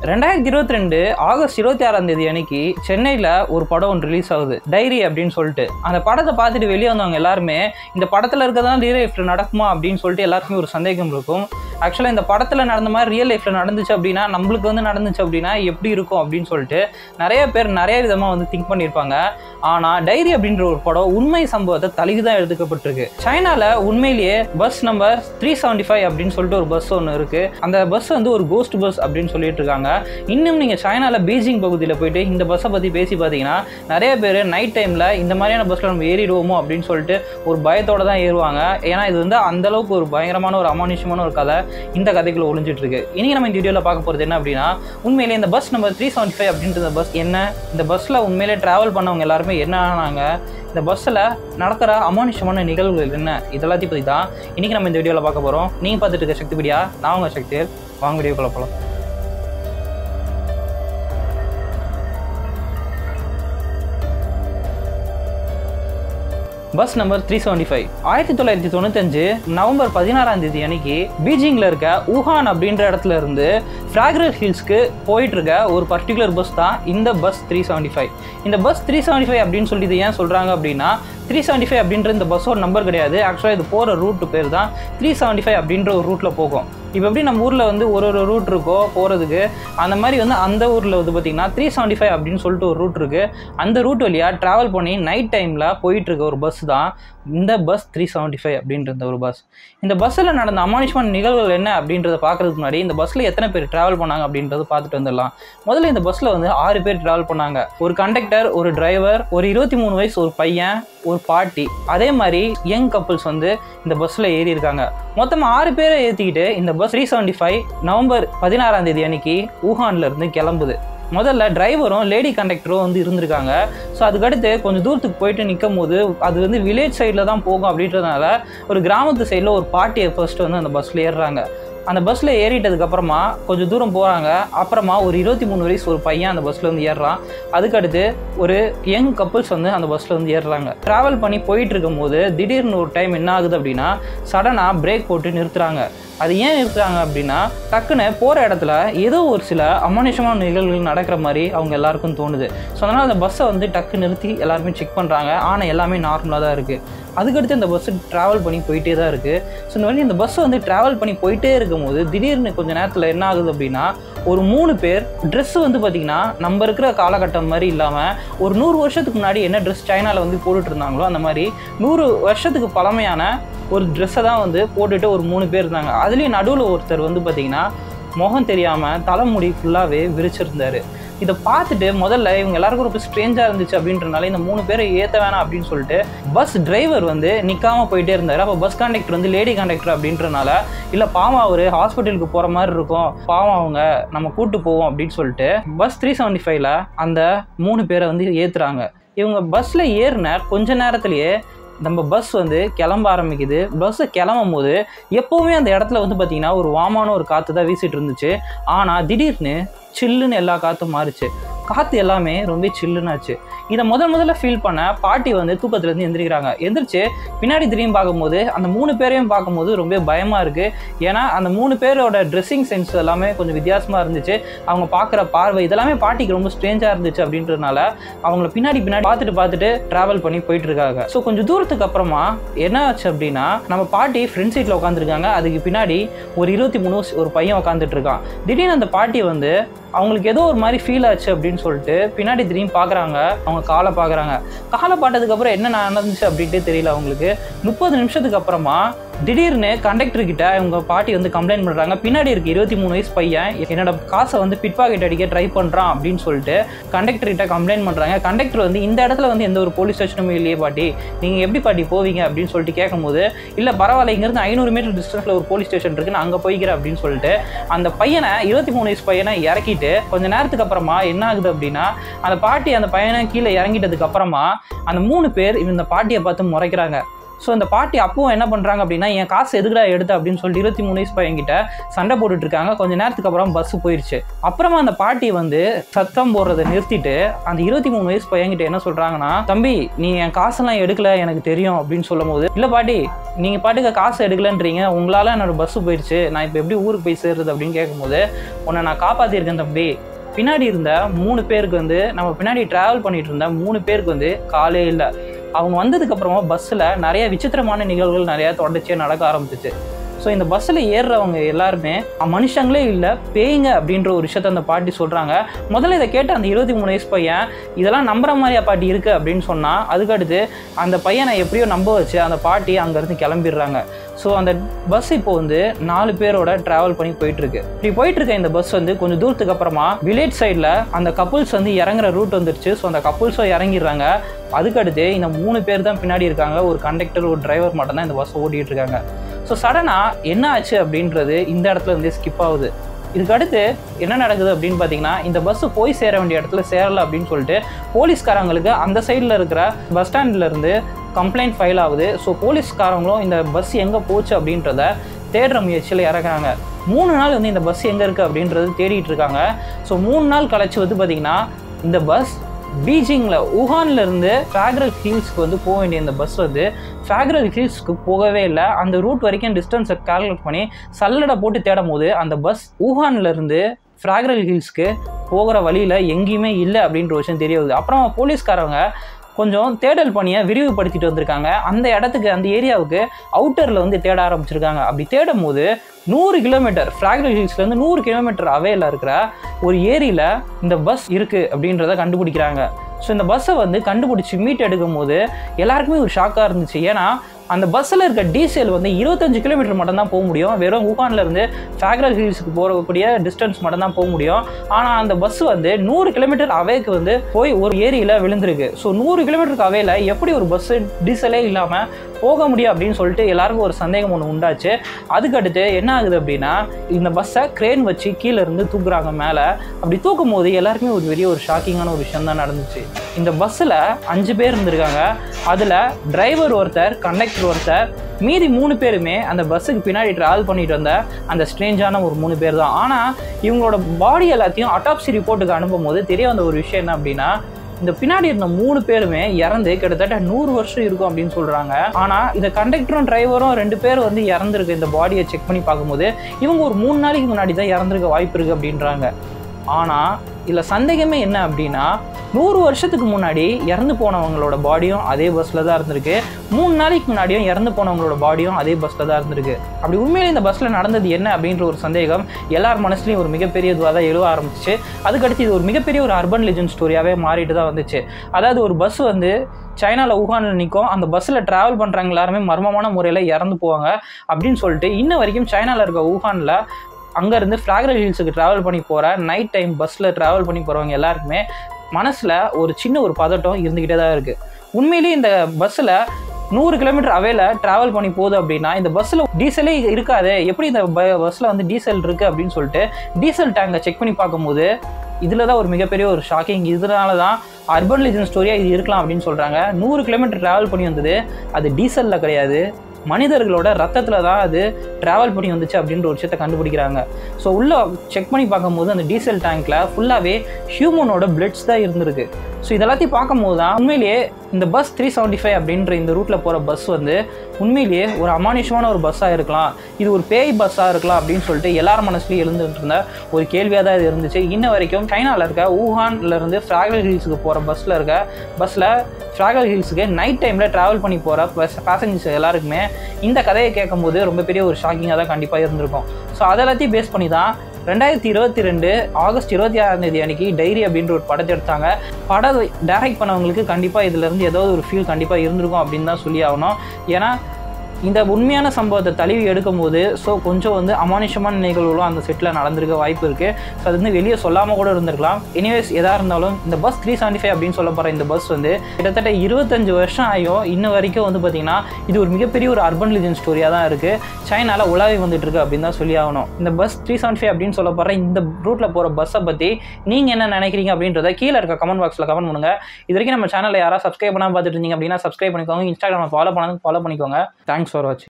ரெண்டாயிரத்தி இருபத்தி ரெண்டு ஆகஸ்ட் இருபத்தி ஆறாம் தேதி அன்னைக்கு சென்னையில் ஒரு படம் ஒன்று ரிலீஸ் ஆகுது டைரி அப்படின்னு சொல்லிட்டு அந்த படத்தை பார்த்துட்டு வெளியே வந்தவங்க எல்லாருமே இந்த படத்தில் இருக்கதான் ரியல் லைஃப்பில் நடக்குமா அப்படின்னு சொல்லிட்டு எல்லாருக்குமே ஒரு சந்தேகம் இருக்கும் ஆக்சுவலாக இந்த படத்தில் நடந்த மாதிரி ரியல் லைஃப்பில் நடந்துச்சு அப்படின்னா நம்மளுக்கு வந்து நடந்துச்சு அப்படின்னா எப்படி இருக்கும் அப்படின்னு சொல்லிட்டு நிறைய பேர் நிறைய விதமாக வந்து திங்க் பண்ணியிருப்பாங்க ஆனால் டைரி அப்படின்ற ஒரு படம் உண்மை சம்பவத்தை தழுவி தான் எடுத்துக்கப்பட்டிருக்கு சைனாவில் உண்மையிலேயே bus number three seventy five அப்படின்னு சொல்லிட்டு ஒரு பஸ் ஒன்று இருக்குது அந்த பஸ் வந்து ஒரு கோஸ்ட் பஸ் அப்படின்னு சொல்லிட்டு இருக்காங்க இன்னும் நீங்கள் சைனாவில் பீஜிங் பகுதியில் போயிட்டு இந்த பஸ்ஸை பற்றி பேசி பார்த்தீங்கன்னா நிறைய பேர் நைட் டைமில் இந்த மாதிரியான பஸ்ஸில் நம்ம ஏறிடுவோமோ அப்படின்னு சொல்லிட்டு ஒரு பயத்தோட தான் ஏறுவாங்க ஏன்னா இது வந்து அந்த அளவுக்கு ஒரு பயங்கரமான ஒரு அமானுஷ்யமான ஒரு கதை இந்த கதைக்குள்ள ஒளிஞ்சிட்டு இருக்கு இன்னைக்கு நம்ம இந்த வீடியோவில் பார்க்க போகிறது என்ன அப்படின்னா உண்மையிலே இந்த bus number three seventy five அப்படின்ற பஸ் என்ன இந்த பஸ்ஸில் உண்மையிலே ட்ராவல் பண்ணவங்க எல்லாருமே என்ன ஆனாங்க இந்த பஸ்ஸில் நடக்கிற அமானுஷ்யமான நிகழ்வுகள் என்ன இதெல்லாத்தையும் பற்றி தான் இன்றைக்கி நம்ம இந்த வீடியோவில் பார்க்க போகிறோம் நீங்கள் பார்த்துட்டு இருக்க சக்தி பிடியா நான் உங்கள் சக்தி வாங்க வீடியோக்குள்ள போகலாம் bus number three seventy five ஆயிரத்தி தொள்ளாயிரத்தி தொண்ணூத்தஞ்சு நவம்பர் பதினாறாம் தேதி அன்னைக்கு பீஜிங்கில் இருக்க ஊஹான் அப்படின்ற இடத்துல இருந்து ஃப்ராக்ரர் ஹில்ஸ்க்கு போயிட்டு இருக்க ஒரு பர்டிகுலர் பஸ் தான் இந்த பஸ் த்ரீ செவன்டி ஃபைவ் இந்த பஸ் த்ரீ செவன்டி ஃபைவ் அப்படின்னு சொல்லி இது ஏன் சொல்கிறாங்க அப்படின்னா த்ரீ செவன்டி ஃபைவ் அப்படின்ற இந்த பஸ்ஸோட நம்பர் கிடையாது ஆக்சுவலாக இது போகிற ரூட்டு பேர் தான் த்ரீ செவன்டி ஃபைவ் அப்படின்ற ஒரு ரூட்டில் போகும் இப்போ எப்படி நம்ம ஊரில் வந்து ஒரு ஒரு ரூட் இருக்கோ போகிறதுக்கு அந்த மாதிரி வந்து அந்த ஊரில் வந்து பார்த்திங்கன்னா த்ரீ செவன்டி ஃபைவ் அப்படின்னு சொல்லிட்டு ஒரு ரூட் இருக்குது அந்த ரூட் வழியாக ட்ராவல் பண்ணி நைட் டைமில் போயிட்டுருக்க ஒரு பஸ் தான் இந்த பஸ் த்ரீ செவன்ட்டி ஃபைவ் அப்படின்ற ஒரு பஸ் இந்த பஸ்ஸில் நடந்த அமானுஷ்மான நிகழ்வுகள் என்ன அப்படின்றத பார்க்கறதுக்கு முன்னாடி இந்த பஸ்ஸில் எத்தனை பேர் ட்ராவல் பண்ணாங்க அப்படின்றத பார்த்துட்டு வந்துடலாம் முதல்ல இந்த பஸ்ஸில் வந்து ஆறு பேர் ட்ராவல் பண்ணாங்க ஒரு கண்டக்டர் ஒரு டிரைவர் ஒரு இருபத்தி மூணு வயசு ஒரு பையன் ஒரு பாட்டி அதே மாதிரி யங் கப்புள்ஸ் வந்து இந்த பஸ்ஸில் ஏறி இருக்காங்க மொத்தமாக ஆறு பேரை ஏற்றிக்கிட்டு இந்த bus three seventy five November பதினாறாம் தேதி அன்னைக்கு ஊஹான்ல இருந்து கிளம்புது முதல்ல டிரைவரும் லேடி கண்டக்டரும் வந்து இருந்திருக்காங்க ஸோ அதுக்கடுத்து கொஞ்சம் தூரத்துக்கு போயிட்டு நிற்கும் போது அது வந்து வில்லேஜ் சைடில் தான் போகும் அப்படின்றதுனால ஒரு கிராமத்து சைடில் ஒரு பாட்டியை ஃபர்ஸ்ட் வந்து அந்த பஸ்ஸில் ஏறுறாங்க அந்த பஸ்ஸில் ஏறிட்டதுக்கு அப்புறமா கொஞ்சம் தூரம் போகிறாங்க அப்புறமா ஒரு இருபத்தி மூணு வயசு ஒரு பையன் அந்த பஸ்ஸில் வந்து ஏறுறான் அதுக்கடுத்து ஒரு யங் கப்புள்ஸ் வந்து அந்த பஸ்ஸில் வந்து ஏறுறாங்க ட்ராவல் பண்ணி போயிட்டு இருக்கும்போது திடீர்னு ஒரு டைம் என்ன ஆகுது அப்படின்னா சடனாக பிரேக் போட்டு நிறுத்துறாங்க அது ஏன் நிறுத்துறாங்க அப்படின்னா டக்குன்னு போகிற இடத்துல ஏதோ ஒரு சில அமானுஷமான நிகழ்வுகள் நடக்கிற மாதிரி அவங்க எல்லாருக்கும் தோணுது ஸோ அதனால் அந்த பஸ்ஸை வந்து டக்கு நிறுத்தி எல்லாருமே செக் பண்ணுறாங்க ஆனால் எல்லாமே நார்மலாக தான் இருக்குது அதுக்கடுத்து இந்த பஸ்ஸு ட்ராவல் பண்ணி போயிட்டே தான் இருக்குது ஸோ இந்த வழி இந்த பஸ் வந்து ட்ராவல் பண்ணி போயிட்டே இருக்கும்போது திடீர்னு கொஞ்சம் நேரத்தில் என்ன ஆகுது அப்படின்னா ஒரு மூணு பேர் ட்ரெஸ் வந்து பார்த்திங்கன்னா நம்ம இருக்கிற காலகட்டம் மாதிரி இல்லாமல் ஒரு நூறு வருஷத்துக்கு முன்னாடி என்ன ட்ரெஸ் சைனாவில் வந்து போட்டுட்டு இருந்தாங்களோ அந்த மாதிரி நூறு வருஷத்துக்கு பழமையான ஒரு ட்ரெஸ்ஸை தான் வந்து போட்டுட்டு ஒரு மூணு பேர் இருந்தாங்க அதுலேயும் நடுவில் ஒருத்தர் வந்து பார்த்திங்கன்னா முகம் தெரியாமல் தலைமுடி ஃபுல்லாகவே விரிச்சிருந்தாரு இதை பார்த்துட்டு முதல்ல இவங்க எல்லாருக்கும் ரொம்ப ஸ்ட்ரேஞ்சாக இருந்துச்சு அப்படின்றனால இந்த மூணு பேரை ஏற்ற வேணாம் அப்படின்னு சொல்லிட்டு பஸ் டிரைவர் வந்து நிற்காம போயிட்டே இருந்தார் அப்போ பஸ் கண்டக்டர் வந்து லேடி கண்டக்டர் அப்படின்றனால இல்லை பாவம் அவர் ஹாஸ்பிட்டலுக்கு போகிற மாதிரி இருக்கும் பாவம் அவங்க நம்ம கூட்டு போவோம் அப்படின்னு சொல்லிட்டு பஸ் த்ரீ செவன்ட்டி ஃபைவ்ல அந்த மூணு பேரை வந்து ஏற்றுறாங்க இவங்க பஸ்ஸில் ஏறின கொஞ்ச நேரத்துலேயே நம்ம பஸ் வந்து கிளம்ப ஆரம்பிக்குது பஸ்ஸு கிளம்பும் போது எப்போவுமே அந்த இடத்துல வந்து பார்த்திங்கன்னா ஒரு வாமான ஒரு காற்று தான் வீசிட்டு இருந்துச்சு ஆனால் திடீர்னு சில்லுன்னு எல்லா காற்றும் மாறுச்சு காற்று எல்லாமே ரொம்ப சில்லுன்னாச்சு இதை முதல் முதல்ல ஃபீல் பண்ண பாட்டி வந்து தூக்கத்துலேருந்து எந்திரிக்கிறாங்க எந்திரிச்சு பின்னாடி திரும்பி பார்க்கும்போது அந்த மூணு பேரையும் பார்க்கும்போது ரொம்ப பயமாக இருக்குது ஏன்னா அந்த மூணு பேரோட ட்ரெஸ்ஸிங் சென்ஸ் எல்லாமே கொஞ்சம் வித்தியாசமாக இருந்துச்சு அவங்க பார்க்குற பார்வை இதெல்லாமே பாட்டிக்கு ரொம்ப ஸ்ட்ரேஞ்சாக இருந்துச்சு அப்படின்றதுனால அவங்கள பின்னாடி பின்னாடி பார்த்துட்டு பார்த்துட்டு ட்ராவல் பண்ணி போயிட்டு இருக்காங்க ஸோ கொஞ்சம் தூரத்துக்கு அப்புறமா என்ன ஆச்சு அப்படின்னா நம்ம பாட்டி ஃப்ரண்ட் சீட்டில் உட்காந்துருக்காங்க அதுக்கு பின்னாடி ஒரு இருபத்தி மூணு ஒரு பையன் உட்காந்துட்டு இருக்கான் திடீர்னு அந்த பாட்டி வந்து அவங்களுக்கு ஏதோ ஒரு மாதிரி ஃபீல் ஆச்சு அப்படின்னு சொல்லிட்டு பின்னாடி திரும்பி பார்க்குறாங்க அவங்க காலை பார்க்குறாங்க காலை பார்த்ததுக்கப்புறம் என்ன நடந்துச்சு அப்படின்ட்டு தெரியல அவங்களுக்கு முப்பது நிமிஷத்துக்கு அப்புறமா திடீர்னு கண்டக்டர் கிட்ட இவங்க பாட்டி வந்து கம்ப்ளைண்ட் பண்ணுறாங்க பின்னாடி இருக்கு இருபத்தி மூணு வயசு பையன் என்னோட காசை வந்து பிட் பாக்கெட் அடிக்க ட்ரை பண்ணுறான் அப்படின்னு சொல்லிட்டு கண்டக்டர் கிட்ட கம்ப்ளைண்ட் பண்ணுறாங்க கண்டக்டர் வந்து இந்த இடத்துல வந்து எந்த ஒரு போலீஸ் ஸ்டேஷனும் இல்லையே பாட்டி நீங்கள் எப்படி பாட்டி போவீங்க அப்படின்னு சொல்லிட்டு கேட்கும்போது இல்லை பரவாயில்ல இங்கேருந்து ஐநூறு மீட்டர் டிஸ்டன்ஸில் ஒரு போலீஸ் ஸ்டேஷன் இருக்கு நான் அங்கே போய்க்கிறேன் அப்படின்னு சொல்லிட்டு அந்த பையனை இருபத்தி மூணு வயசு பையனை இறக்கிட்டு கொஞ்ச நேரத்துக்கு அப்புறமா என்ன ஆகுது அப்படின்னா அந்த பாட்டி அந்த பையனை கீழே இறங்கிட்டதுக்கு அப்புறமா அந்த மூணு பேர் இந்த பாட்டியை பார்த்து முறைக்கிறாங்க ஸோ இந்த பாட்டி அப்பவும் என்ன பண்ணுறாங்க அப்படின்னா என் காசு எதுக்குடா எடுத்த அப்படின்னு சொல்லிட்டு இருபத்தி மூணு வயசு பையன்கிட்ட சண்டை போட்டுட்டு இருக்காங்க கொஞ்ச நேரத்துக்கு அப்புறம் பஸ் போயிடுச்சு அப்புறமா அந்த பாட்டி வந்து சத்தம் போடுறதை நிறுத்திட்டு அந்த இருபத்தி மூணு வயசு பையன்கிட்ட என்ன சொல்கிறாங்கன்னா தம்பி நீ என் காசெல்லாம் எடுக்கல எனக்கு தெரியும் அப்படின்னு சொல்லும் போது இல்லை பாட்டி நீங்கள் பாட்டுக்கு காசு எடுக்கலன்றீங்க உங்களால் என்னோட பஸ் போயிடுச்சு நான் இப்போ எப்படி ஊருக்கு போய் சேர்றது அப்படின்னு கேட்கும்போது உன்னை நான் காப்பாற்றிருக்கேன் தம்பி பின்னாடி இருந்த மூணு பேருக்கு வந்து நம்ம பின்னாடி ட்ராவல் பண்ணிட்டு இருந்த மூணு பேருக்கு வந்து காலே இல்லை அவங்க வந்ததுக்கு அப்புறமா பஸ்ஸில் நிறைய விசித்திரமான நிகழ்வுகள் நிறைய தொடர்ச்சியாக நடக்க ஆரம்பிச்சிச்சு ஸோ இந்த பஸ்ஸில் ஏறுறவங்க எல்லாருமே அஹ், மனுஷங்களே இல்லை பேய்ங்க அப்படின்ற ஒரு விஷயத்த அந்த பாட்டி சொல்கிறாங்க முதல்ல இதை கேட்ட அந்த இருபத்தி மூணு வயசு பையன் இதெல்லாம் நம்புற மாதிரியா பாட்டி இருக்குது அப்படின்னு சொன்னால் அதுக்கடுத்து அந்த பையனை எப்படியோ நம்ப வச்சு அந்த பாட்டி அங்கேருந்து கிளம்பிடுறாங்க ஸோ அந்த பஸ் இப்போ வந்து நாலு பேரோட ட்ராவல் பண்ணி போயிட்டு இருக்கு இப்படி போயிட்டு இருக்க இந்த பஸ் வந்து கொஞ்சம் தூரத்துக்கு அப்புறமா வில்லேஜ் சைடில் அந்த கப்புள்ஸ் வந்து இறங்குற ரூட் வந்துருச்சு ஸோ அந்த கப்புள்ஸும் இறங்கிடுறாங்க அதுக்கடுத்து இந்த மூணு பேர் தான் பின்னாடி இருக்காங்க ஒரு கண்டக்டர் ஒரு டிரைவர் மட்டும் தான் இந்த பஸ் ஓட்டிட்டு இருக்காங்க ஸோ சடனாக என்ன ஆச்சு அப்படின்றது இந்த இடத்துல இருந்தே ஸ்கிப் ஆகுது இதுக்கு அடுத்து என்ன நடக்குது அப்படின்னு பார்த்தீங்கன்னா இந்த பஸ் போய் சேர வேண்டிய இடத்துல சேரல அப்படின்னு சொல்லிட்டு போலீஸ்காரங்களுக்கு அந்த சைடில் இருக்கிற பஸ் ஸ்டாண்ட்ல இருந்து கம்ப்ளைண்ட் ஃபைல் ஆகுது ஸோ போலீஸ்காரங்களும் இந்த பஸ் எங்கே போச்சு அப்படின்றத தேடுற முயற்சியில் இறக்குறாங்க மூணு நாள் வந்து இந்த பஸ் எங்கே இருக்குது அப்படின்றது தேடிட்டு இருக்காங்க ஸோ மூணு நாள் கழிச்சு வந்து பார்த்தீங்கன்னா இந்த பஸ் பீஜிங்கில் ஊஹான்ல இருந்து ஃபேக்ரல் ஹில்ஸ்க்கு வந்து போக வேண்டிய இந்த பஸ் வந்து ஃபேக்ரல் ஹில்ஸ்க்கு போகவே இல்லை அந்த ரூட் வரைக்கும் டிஸ்டன்ஸை கால்குலேட் பண்ணி சல்லடை போட்டு தேடும் போது அந்த பஸ் ஊஹான்ல இருந்து ஃப்ராக்ரல் ஹில்ஸ்க்கு போகிற வழியில் எங்கேயுமே இல்லை அப்படின்ற விஷயம் தெரிய வருது அப்புறம் போலீஸ்காரங்க கொஞ்சம் தேடல் பணியை விரிவுபடுத்திட்டு வந்திருக்காங்க அந்த இடத்துக்கு அந்த ஏரியாவுக்கு அவுட்டரில் வந்து தேட ஆரம்பிச்சிருக்காங்க அப்படி தேடும் போது நூறு கிலோமீட்டர் ஃப்ராக்ரல் ஹில்ஸ்லேருந்து நூறு கிலோமீட்டர் அவையில் இருக்கிற ஒரு ஏரியில் இந்த பஸ் இருக்குது அப்படின்றத கண்டுபிடிக்கிறாங்க ஸோ இந்த பஸ்ஸை வந்து கண்டுபிடிச்சி மீட் எடுக்கும் போது எல்லாருக்குமே ஒரு ஷாக்காக இருந்துச்சு ஏன்னா அந்த பஸ்ஸில் இருக்க டீசல் வந்து இருபத்தஞ்சு கிலோமீட்டர் மட்டும் தான் போக முடியும் வெறும் ஊகான்ல இருந்து ஃபேக்ரல் ஹில்ஸுக்கு போகக்கூடிய டிஸ்டன்ஸ் மட்டும் தான் போக முடியும் ஆனால் அந்த பஸ் வந்து நூறு கிலோமீட்டர் அவேக்கு வந்து போய் ஒரு ஏரியில் விழுந்திருக்கு ஸோ நூறு கிலோமீட்டருக்கு அவையில் எப்படி ஒரு பஸ்ஸு டீசலே இல்லாமல் போக முடியும் அப்படின்னு சொல்லிட்டு எல்லாருக்கும் ஒரு சந்தேகம் ஒன்று உண்டாச்சு அதுக்கடுத்து என்ன ஆகுது அப்படின்னா இந்த பஸ்ஸை கிரேன் வச்சு கீழே இருந்து தூக்குறாங்க மேலே அப்படி தூக்கும் போது எல்லாருக்குமே ஒரு பெரிய ஒரு ஷாக்கிங்கான ஒரு விஷயம் தான் நடந்துச்சு இந்த பஸ்ஸில் அஞ்சு பேர் இருந்திருக்காங்க அதில் டிரைவர் ஒருத்தர் கண்டக்டர் ஒருத்தர் மீதி மூணு பேருமே அந்த பஸ்ஸுக்கு பின்னாடி ட்ராவல் பண்ணிட்டு வந்த அந்த ஸ்ட்ரேஞ்சான ஒரு மூணு பேர் தான் ஆனால் இவங்களோட பாடி எல்லாத்தையும் அட்டாப்சி ரிப்போர்ட்டுக்கு அனுப்பும் போது தெரிய வந்த ஒரு விஷயம் என்ன அப்படின்னா இந்த பின்னாடி இருந்த மூணு பேருமே இறந்து கிட்டத்தட்ட நூறு வருஷம் இருக்கும் அப்படின்னு சொல்றாங்க ஆனா இந்த கண்டக்டரும் டிரைவரும் ரெண்டு பேரும் வந்து இறந்துருக்கு இந்த பாடியை செக் பண்ணி பார்க்கும்போது இவங்க ஒரு மூணு நாளைக்கு முன்னாடி தான் இறந்துருக்க வாய்ப்பு இருக்கு அப்படின்றாங்க ஆனா இதுல சந்தேகமே என்ன அப்படின்னா நூறு வருஷத்துக்கு முன்னாடி இறந்து போனவங்களோட பாடியும் அதே பஸ்ல தான் இருந்திருக்கு மூணு நாளைக்கு முன்னாடியும் இறந்து போனவங்களோட பாடியும் அதே பஸ்ல தான் இருந்திருக்கு அப்படி உண்மையிலே இந்த பஸ்ல நடந்தது என்ன அப்படின்ற ஒரு சந்தேகம் எல்லார் மனசுலயும் ஒரு மிகப்பெரிய இதுவாக தான் எழுவ ஆரம்பிச்சு அதுக்கடுத்து இது ஒரு மிகப்பெரிய ஒரு அர்பன் லெஜெண்ட் ஸ்டோரியாவே மாறிட்டு தான் வந்துச்சு அதாவது ஒரு பஸ் வந்து சைனாவில் ஊகானில் நிற்கும் அந்த பஸ்ஸில் ட்ராவல் பண்ணுறவங்க எல்லாருமே மர்மமான முறையில் இறந்து போவாங்க அப்படின்னு சொல்லிட்டு இன்ன வரைக்கும் சைனாவில் இருக்க ஊகானில் அங்கேருந்து ஃப்ராக்ரல் ஹில்ஸுக்கு ட்ராவல் பண்ணி போகிற நைட் டைம் பஸ்ஸில் ட்ராவல் பண்ணி போகிறவங்க எல்லாருக்குமே மனசில் ஒரு சின்ன ஒரு பதட்டம் இருந்துக்கிட்டே தான் இருக்குது உண்மையிலேயே இந்த பஸ்ஸில் நூறு கிலோமீட்டர் அவையில் ட்ராவல் பண்ணி போகுது அப்படின்னா இந்த பஸ்ஸில் டீசலே இருக்காது எப்படி இந்த பஸ்ஸில் வந்து டீசல் இருக்குது அப்படின்னு சொல்லிட்டு டீசல் டேங்கை செக் பண்ணி பார்க்கும்போது இதில் தான் ஒரு மிகப்பெரிய ஒரு ஷாக்கிங் இதனால தான் அர்பன் லெஜன் ஸ்டோரியாக இது இருக்கலாம் அப்படின்னு சொல்கிறாங்க நூறு கிலோமீட்டர் ட்ராவல் பண்ணி வந்தது அது டீசலில் கிடையாது மனிதர்களோட ரத்தத்தில் தான் அது ட்ராவல் பண்ணி வந்துச்சு அப்படின்ற ஒரு விஷயத்தை கண்டுபிடிக்கிறாங்க ஸோ உள்ளே செக் பண்ணி பார்க்கும்போது அந்த டீசல் டேங்க்கில் ஃபுல்லாகவே ஹியூமனோட பிளட்ஸ் தான் இருந்திருக்கு ஸோ இதெல்லாத்தையும் பார்க்கும்போது தான் உண்மையிலேயே இந்த பஸ் த்ரீ செவன்ட்டி ஃபைவ் அப்படின்ற இந்த ரூட்டில் போகிற பஸ் வந்து உண்மையிலேயே ஒரு அமானுஷமான ஒரு பஸ்ஸாக இருக்கலாம் இது ஒரு பேய் பஸ்ஸாக இருக்கலாம் அப்படின்னு சொல்லிட்டு எல்லார் மனசுலையும் எழுந்துட்டு இருந்த ஒரு கேள்வியாக தான் இது இருந்துச்சு இன்ன வரைக்கும் சைனாவில் இருக்க ஊஹான்ல இருந்து ஃப்ராகல் ஹில்ஸுக்கு போகிற பஸ்ஸில் இருக்க பஸ்ஸில் ஃப்ராகல் ஹில்ஸுக்கு நைட் டைமில் ட்ராவல் பண்ணி போகிற பஸ் பேசஞ்சர்ஸ் எல்லாருக்குமே இந்த கதையை கேட்கும்போது ரொம்ப பெரிய ஒரு ஷாக்கிங்காக தான் கண்டிப்பாக இருந்திருக்கும் ஸோ அதெல்லாத்தையும் பேஸ் பண்ணி தான் ரெண்டாயிரத்தி இருபத்தி ரெண்டு ஆகஸ்ட் இருபத்தி ஆறாம் தேதி அன்னைக்கு டைரி அப்படின்ற ஒரு படத்தை எடுத்தாங்க படம் டைரக்ட் பண்ணவங்களுக்கு கண்டிப்பாக இதுலேருந்து ஏதாவது ஒரு ஃபீல் கண்டிப்பாக இருந்திருக்கும் அப்படின்னு தான் சொல்லி ஆகணும் ஏன்னா இந்த உண்மையான சம்பவத்தை தழுவி எடுக்கும்போது ஸோ கொஞ்சம் வந்து அமானுஷமான நிகழ்வுகளும் அந்த செட்டில் நடந்திருக்க வாய்ப்பு இருக்குது ஸோ அது வந்து வெளியே சொல்லாமல் கூட இருந்திருக்கலாம் எனிவேஸ் எதாக இருந்தாலும் இந்த பஸ் த்ரீ செவன்டி ஃபைவ் அப்படின்னு சொல்ல போகிற இந்த பஸ் வந்து கிட்டத்தட்ட இருபத்தஞ்சு வருஷம் ஆகியும் இன்ன வரைக்கும் வந்து பார்த்திங்கன்னா இது ஒரு மிகப்பெரிய ஒரு அர்பன் லிஜன் ஸ்டோரியாக தான் இருக்குது சைனால உலாவி வந்துட்டு இருக்கு அப்படின்னு தான் சொல்லி ஆகணும் இந்த பஸ் த்ரீ செவன்டி ஃபைவ் அப்படின்னு சொல்ல போகிற இந்த ரூட்டில் போகிற பஸ்ஸை பற்றி நீங்கள் என்ன நினைக்கிறீங்க அப்படின்றத கீழே இருக்க கமெண்ட் பாக்ஸில் கமெண்ட் பண்ணுங்க இது வரைக்கும் நம்ம சேனலில் யாராவது சப்ஸ்கிரைப் பண்ணாமல் பார்த்துட்டு இருந்தீங்க அப்படின்னா சப்ஸ்கிரைப் பண்ணிக்கோங்க இன்ஸ்டாகிராமில் ஃபாலோ பண்ணாலும் ஃபாலோ பண்ணிக்கோங்க தேங்க்ஸ் ஃபார் வாட்சிங்